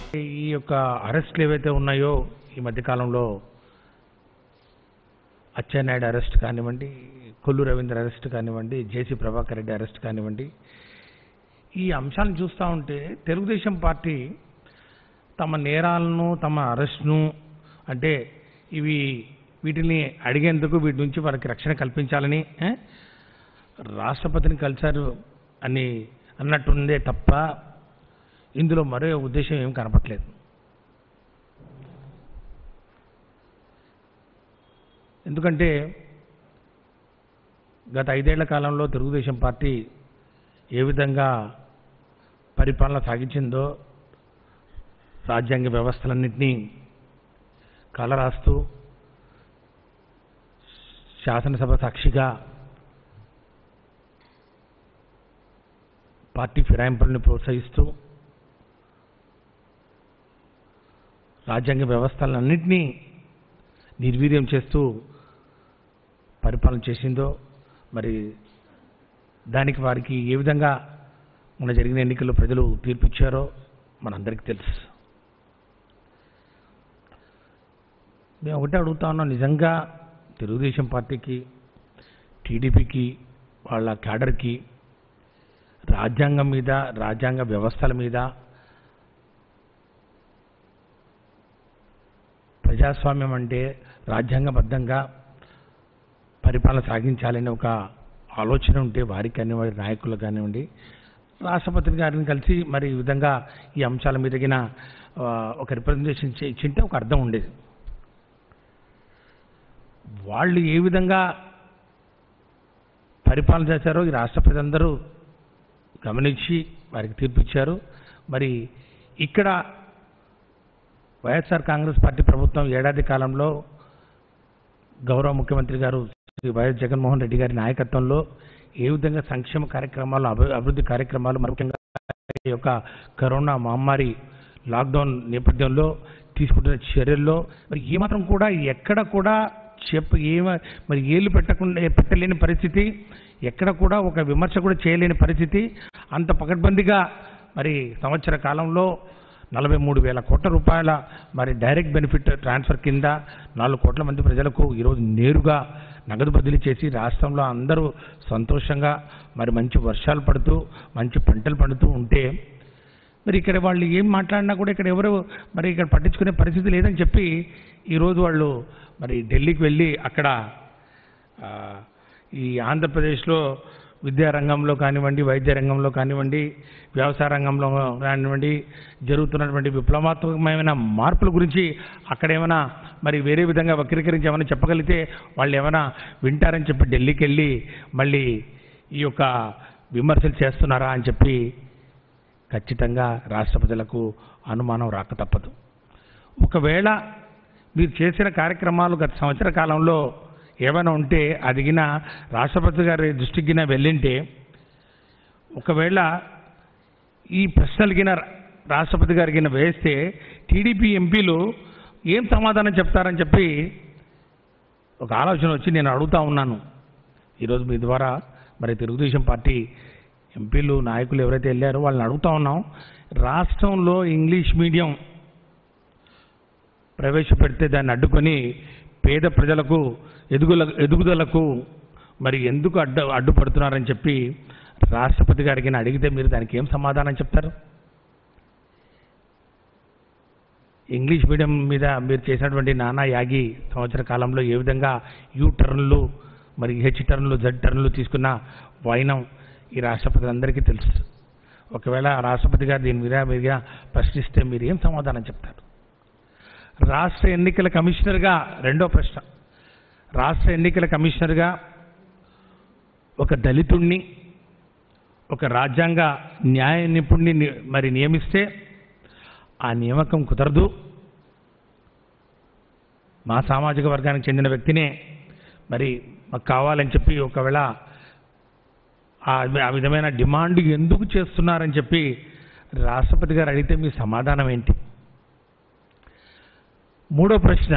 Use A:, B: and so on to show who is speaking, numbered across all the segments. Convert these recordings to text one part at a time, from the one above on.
A: ఈ యొక్క అరెస్టులు ఏవైతే ఉన్నాయో ఈ మధ్యకాలంలో అచ్చెన్నాయుడు అరెస్ట్ కానివ్వండి కొల్లు రవీంద్ర అరెస్ట్ కానివ్వండి జేసీ ప్రభాకర్ రెడ్డి అరెస్ట్ కానివ్వండి ఈ అంశాలను చూస్తూ ఉంటే తెలుగుదేశం పార్టీ తమ నేరాలను తమ అరెస్ట్ను అంటే ఇవి వీటిని అడిగేందుకు వీటి నుంచి వారికి రక్షణ కల్పించాలని ఏ? రాష్ట్రపతిని కలిశారు అని అన్నట్టుందే తప్ప ఇందులో మరో ఉద్దేశం ఏం కనపట్లేదు ఎందుకంటే గత ఐదేళ్ల కాలంలో తెలుగుదేశం పార్టీ ఏ విధంగా పరిపాలన సాగించిందో రాజ్యాంగ వ్యవస్థలన్నింటినీ కలరాస్తూ శాసనసభ సాక్షిగా పార్టీ ఫిరాయింపులను ప్రోత్సహిస్తూ రాజ్యాంగ వ్యవస్థలన్నింటినీ నిర్వీర్యం చేస్తూ పరిపాలన చేసిందో మరి దానికి వారికి ఏ విధంగా మన జరిగిన ఎన్నికల్లో ప్రజలు తీర్పిచ్చారో మనందరికీ తెలుసు మేము ఒకటే అడుగుతా ఉన్నాం నిజంగా తెలుగుదేశం పార్టీకి టీడీపీకి వాళ్ళ క్యాడర్కి రాజ్యాంగం మీద రాజ్యాంగ వ్యవస్థల మీద ప్రజాస్వామ్యం అంటే రాజ్యాంగబద్ధంగా పరిపాలన సాగించాలనే ఒక ఆలోచన ఉంటే వారికి కానివ్వండి నాయకులకు కానివ్వండి రాష్ట్రపతి గారిని కలిసి మరి ఈ విధంగా ఈ అంశాల మీద గిన, ఆ, ఒక రిప్రజెంటేషన్ చే- ఇచ్చింటే ఒక అర్థం ఉండేది వాళ్ళు ఏ విధంగా పరిపాలన చేశారో ఈ రాష్ట్ర ప్రజలందరూ గమనించి వారికి తీర్పిచ్చారు మరి ఇక్కడ వైఎస్ఆర్ కాంగ్రెస్ పార్టీ ప్రభుత్వం ఏడాది కాలంలో గౌరవ ముఖ్యమంత్రి గారు శ్రీ వైఎస్ జగన్మోహన్ రెడ్డి గారి నాయకత్వంలో ఏ విధంగా సంక్షేమ కార్యక్రమాలు అభి- అభివృద్ధి కార్యక్రమాలు మరి ముఖ్యంగా ఈ యొక్క కరోనా మహమ్మారి లాక్డౌన్ నేపథ్యంలో తీసుకుంటున్న చర్యల్లో మరి ఏమాత్రం కూడా ఎక్కడ కూడా చెప్ప ఏమ మరి ఏళ్ళు పెట్టకుండా పెట్టలేని పరిస్థితి ఎక్కడ కూడా ఒక విమర్శ కూడా చేయలేని పరిస్థితి అంత పకడ్బందీగా మరి సంవత్సర కాలంలో నలభై మూడు వేల కోట్ల రూపాయల మరి డైరెక్ట్ బెనిఫిట్ ట్రాన్స్ఫర్ కింద నాలుగు కోట్ల మంది ప్రజలకు ఈరోజు నేరుగా నగదు బదిలీ చేసి రాష్ట్రంలో అందరూ సంతోషంగా మరి మంచి వర్షాలు పడుతూ మంచి పంటలు పండుతూ ఉంటే మరి ఇక్కడ వాళ్ళు ఏం మాట్లాడినా కూడా ఇక్కడ ఎవరు మరి ఇక్కడ పట్టించుకునే పరిస్థితి లేదని చెప్పి ఈరోజు వాళ్ళు మరి ఢిల్లీకి వెళ్ళి అక్కడ ఆ, ఈ ఆంధ్రప్రదేశ్లో విద్యా రంగంలో కానివ్వండి వైద్య రంగంలో కానివ్వండి వ్యవసాయ రంగంలో కానివ్వండి జరుగుతున్నటువంటి విప్లవాత్మకమైన మార్పుల గురించి అక్కడ ఏమైనా మరి వేరే విధంగా వక్రీకరించి ఏమైనా చెప్పగలిగితే వాళ్ళు ఏమైనా వింటారని చెప్పి ఢిల్లీకి వెళ్ళి మళ్ళీ ఈ యొక్క విమర్శలు చేస్తున్నారా అని చెప్పి ఖచ్చితంగా రాష్ట్ర ప్రజలకు అనుమానం రాక తప్పదు ఒకవేళ మీరు చేసిన కార్యక్రమాలు గత సంవత్సర కాలంలో ఏమైనా ఉంటే అదిగిన రాష్ట్రపతి గారి దృష్టికి గిన వెళ్ళింటే ఒకవేళ ఈ ప్రశ్నలు గిన రాష్ట్రపతి గారి గిన వేస్తే టీడీపీ ఎంపీలు ఏం సమాధానం చెప్తారని చెప్పి ఒక ఆలోచన వచ్చి నేను అడుగుతా ఉన్నాను ఈరోజు మీ ద్వారా మరి తెలుగుదేశం పార్టీ ఎంపీలు నాయకులు ఎవరైతే వెళ్ళారో వాళ్ళని అడుగుతా ఉన్నాం రాష్ట్రంలో ఇంగ్లీష్ మీడియం ప్రవేశపెడితే దాన్ని అడ్డుకొని పేద ప్రజలకు ఎదుగుల ఎదుగుదలకు మరి ఎందుకు అడ్డు అడ్డుపడుతున్నారని చెప్పి రాష్ట్రపతి గారికి అడిగితే మీరు దానికి ఏం సమాధానం చెప్తారు ఇంగ్లీష్ మీడియం మీద మీరు చేసినటువంటి నానా యాగి సంవత్సర కాలంలో ఏ విధంగా యూ టర్న్లు మరి హెచ్ టర్న్లు జెడ్ టర్న్లు తీసుకున్న వైనం ఈ రాష్ట్రపతులందరికీ తెలుసు ఒకవేళ రాష్ట్రపతి గారు దీని మీద మీదుగా ప్రశ్నిస్తే మీరు ఏం సమాధానం చెప్తారు రాష్ట్ర ఎన్నికల కమిషనర్గా రెండో ప్రశ్న రాష్ట్ర ఎన్నికల కమిషనర్గా ఒక దళితుణ్ణి ఒక రాజ్యాంగ న్యాయ నిపుణుని ని- మరి నియమిస్తే ఆ నియామకం కుదరదు మా సామాజిక వర్గానికి చెందిన వ్యక్తినే మరి మాకు కావాలని చెప్పి ఒకవేళ ఆ ఆ విధమైన డిమాండ్ ఎందుకు చేస్తున్నారని చెప్పి రాష్ట్రపతి గారు అడిగితే మీ సమాధానం ఏంటి మూడో ప్రశ్న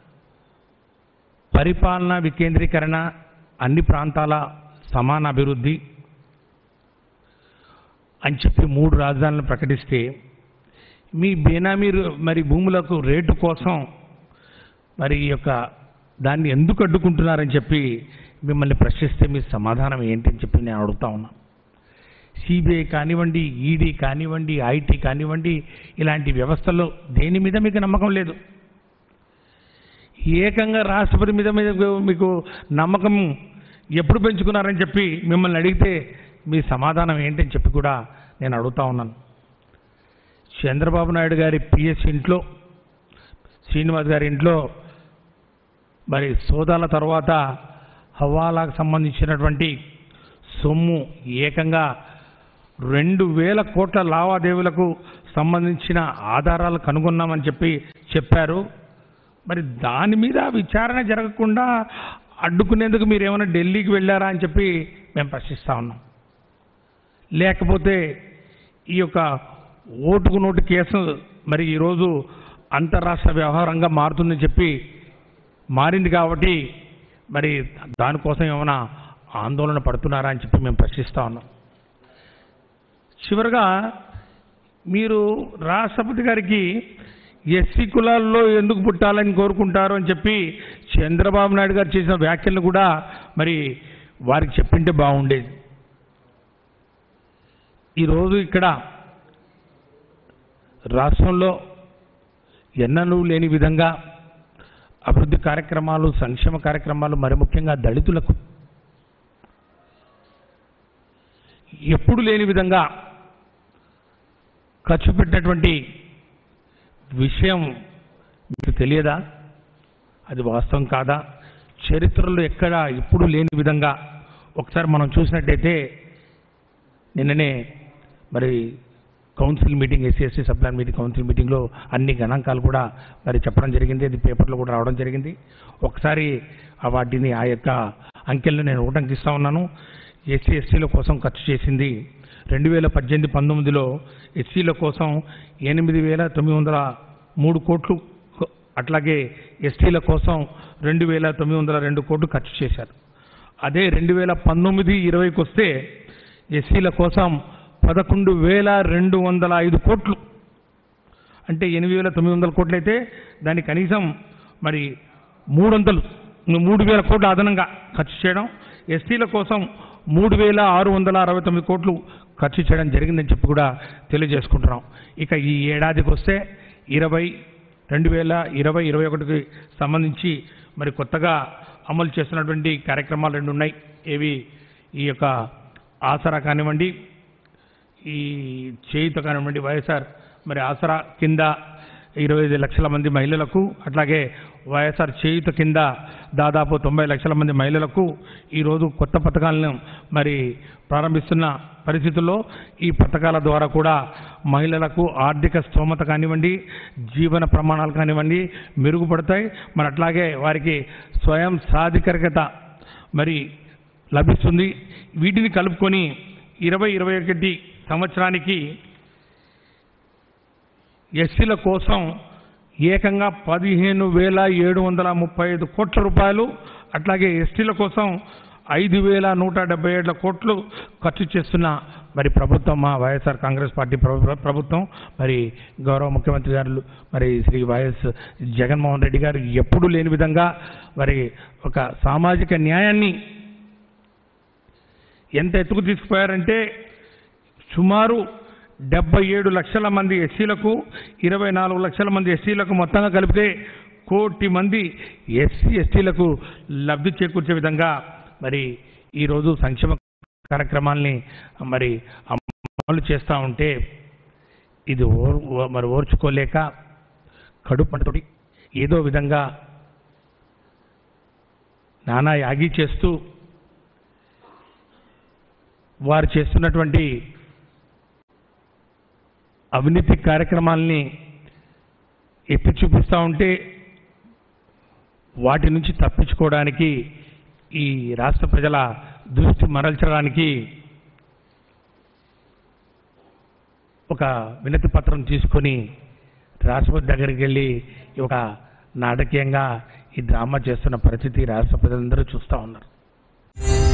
A: పరిపాలనా వికేంద్రీకరణ అన్ని ప్రాంతాల సమాన అభివృద్ధి అని చెప్పి మూడు రాజధానులను ప్రకటిస్తే మీ బేనామీ రు- మరి భూములకు రేటు కోసం మరి ఈ యొక్క దాన్ని ఎందుకు అడ్డుకుంటున్నారని చెప్పి మిమ్మల్ని ప్రశ్నిస్తే మీ సమాధానం ఏంటని చెప్పి నేను అడుగుతా ఉన్నా సిబిఐ కానివ్వండి ఈడీ కానివ్వండి ఐటీ కానివ్వండి ఇలాంటి వ్యవస్థల్లో దేని మీద మీకు నమ్మకం లేదు ఏకంగా రాష్ట్రపతి మీద మీకు మీకు నమ్మకం ఎప్పుడు పెంచుకున్నారని చెప్పి మిమ్మల్ని అడిగితే మీ సమాధానం ఏంటని చెప్పి కూడా నేను అడుగుతా ఉన్నాను చంద్రబాబు నాయుడు గారి పిఎస్ ఇంట్లో శ్రీనివాస్ గారి ఇంట్లో మరి సోదాల తర్వాత హవాలాకు సంబంధించినటువంటి సొమ్ము ఏకంగా రెండు వేల కోట్ల లావాదేవీలకు సంబంధించిన ఆధారాలు కనుగొన్నామని చెప్పి చెప్పారు మరి దాని మీద విచారణ జరగకుండా అడ్డుకునేందుకు మీరు ఏమైనా ఢిల్లీకి వెళ్ళారా అని చెప్పి మేము ప్రశ్నిస్తా ఉన్నాం లేకపోతే ఈ యొక్క ఓటుకు నోటు కేసు మరి ఈరోజు అంతరాష్ట్ర వ్యవహారంగా మారుతుందని చెప్పి మారింది కాబట్టి మరి దానికోసం ఏమైనా ఆందోళన పడుతున్నారా అని చెప్పి మేము ప్రశ్నిస్తా ఉన్నాం చివరగా మీరు రాష్ట్రపతి గారికి ఎస్సీ కులాల్లో ఎందుకు పుట్టాలని కోరుకుంటారు అని చెప్పి చంద్రబాబు నాయుడు గారు చేసిన వ్యాఖ్యలు కూడా మరి వారికి చెప్పింటే బాగుండేది ఈరోజు ఇక్కడ రాష్ట్రంలో ఎన్ననూ లేని విధంగా అభివృద్ధి కార్యక్రమాలు సంక్షేమ కార్యక్రమాలు మరి ముఖ్యంగా దళితులకు ఎప్పుడు లేని విధంగా ఖర్చు పెట్టినటువంటి విషయం మీకు తెలియదా అది వాస్తవం కాదా చరిత్రలో ఎక్కడ ఎప్పుడు లేని విధంగా ఒకసారి మనం చూసినట్టయితే నిన్ననే మరి council meeting SC SC sub plan meeting council మీటింగ్లో అన్ని గణాంకాలు కూడా మరి చెప్పడం జరిగింది అది పేపర్లో కూడా రావడం జరిగింది ఒకసారి ఆ వాటిని ఆ యొక్క అంకెలను నేను ఒకటంకి ఇస్తా ఉన్నాను ఎస్సీ ఎస్టీల కోసం ఖర్చు చేసింది రెండు వేల పద్దెనిమిది పంతొమ్మిదిలో ఎస్సీల కోసం ఎనిమిది వేల తొమ్మిది వందల మూడు కోట్లు కొ- అట్లాగే ఎస్టీల కోసం రెండు వేల తొమ్మిది వందల రెండు కోట్లు ఖర్చు చేశారు అదే రెండు వేల పంతొమ్మిది ఇరవైకి వస్తే ఎస్సీల కోసం పదకొండు వేల రెండు వందల ఐదు కోట్లు అంటే ఎనిమిది వేల తొమ్మిది వందల కోట్లు అయితే దానికి కనీసం మరి మూడు వందలు మూడు వేల కోట్లు అదనంగా ఖర్చు చేయడం ఎస్టీల కోసం మూడు వేల ఆరు వందల అరవై తొమ్మిది కోట్లు ఖర్చు చేయడం జరిగిందని చెప్పి కూడా తెలియజేసుకుంటున్నాం ఇక ఈ ఏడాదికి వస్తే ఇరవై రెండు వేల ఇరవై ఇరవై ఒకటికి సంబంధించి మరి కొత్తగా అమలు చేస్తున్నటువంటి కార్యక్రమాలు రెండు ఉన్నాయి ఏవి ఈ యొక్క ఆసరా కానివ్వండి ఈ చేయుత కానివ్వండి వైఎస్ఆర్ మరి ఆసరా కింద ఇరవై ఐదు లక్షల మంది మహిళలకు అట్లాగే వైఎస్ఆర్ చేయుత కింద దాదాపు తొంభై లక్షల మంది మహిళలకు ఈరోజు కొత్త పథకాలను మరి ప్రారంభిస్తున్న పరిస్థితుల్లో ఈ పథకాల ద్వారా కూడా మహిళలకు ఆర్థిక స్తోమత కానివ్వండి జీవన ప్రమాణాలు కానివ్వండి మెరుగుపడతాయి మరి అట్లాగే వారికి స్వయం సాధికారికత మరి లభిస్తుంది వీటిని కలుపుకొని ఇరవై ఇరవై ఒకటి సంవత్సరానికి ఎస్సీల కోసం ఏకంగా పదిహేను వేల ఏడు వందల ముప్పై ఐదు కోట్ల రూపాయలు అట్లాగే ఎస్టీల కోసం ఐదు వేల నూట డెబ్బై ఏడు కోట్లు ఖర్చు చేస్తున్న మరి ప్రభుత్వం మా వైఎస్ఆర్ కాంగ్రెస్ పార్టీ ప్రభు- ప్రభుత్వం మరి గౌరవ ముఖ్యమంత్రి గారు మరి శ్రీ వైఎస్ జగన్మోహన్ రెడ్డి గారు ఎప్పుడూ లేని విధంగా మరి ఒక సామాజిక న్యాయాన్ని ఎంత ఎత్తుకు తీసుకుపోయారంటే సుమారు డెబ్బై ఏడు లక్షల మంది ఎస్సీలకు ఇరవై నాలుగు లక్షల మంది ఎస్సీలకు మొత్తంగా కలిపితే కోటి మంది ఎస్సీ ఎస్టీలకు లబ్ధి చేకూర్చే విధంగా మరి ఈరోజు సంక్షేమ కార్యక్రమాల్ని మరి అమలు చేస్తూ ఉంటే ఇది ఓర్ ఓ- మరి ఓర్చుకోలేక కడుపు పంటతోటి ఏదో విధంగా నానా యాగి చేస్తూ వారు చేస్తున్నటువంటి అవినీతి కార్యక్రమాల్ని ఎత్తి చూపిస్తూ ఉంటే వాటి నుంచి తప్పించుకోవడానికి ఈ రాష్ట్ర ప్రజల దృష్టి మరల్చడానికి ఒక వినతి పత్రం తీసుకొని రాష్ట్రపతి దగ్గరికి వెళ్ళి ఒక నాటకీయంగా ఈ డ్రామా చేస్తున్న పరిస్థితి రాష్ట్ర ప్రజలందరూ చూస్తూ ఉన్నారు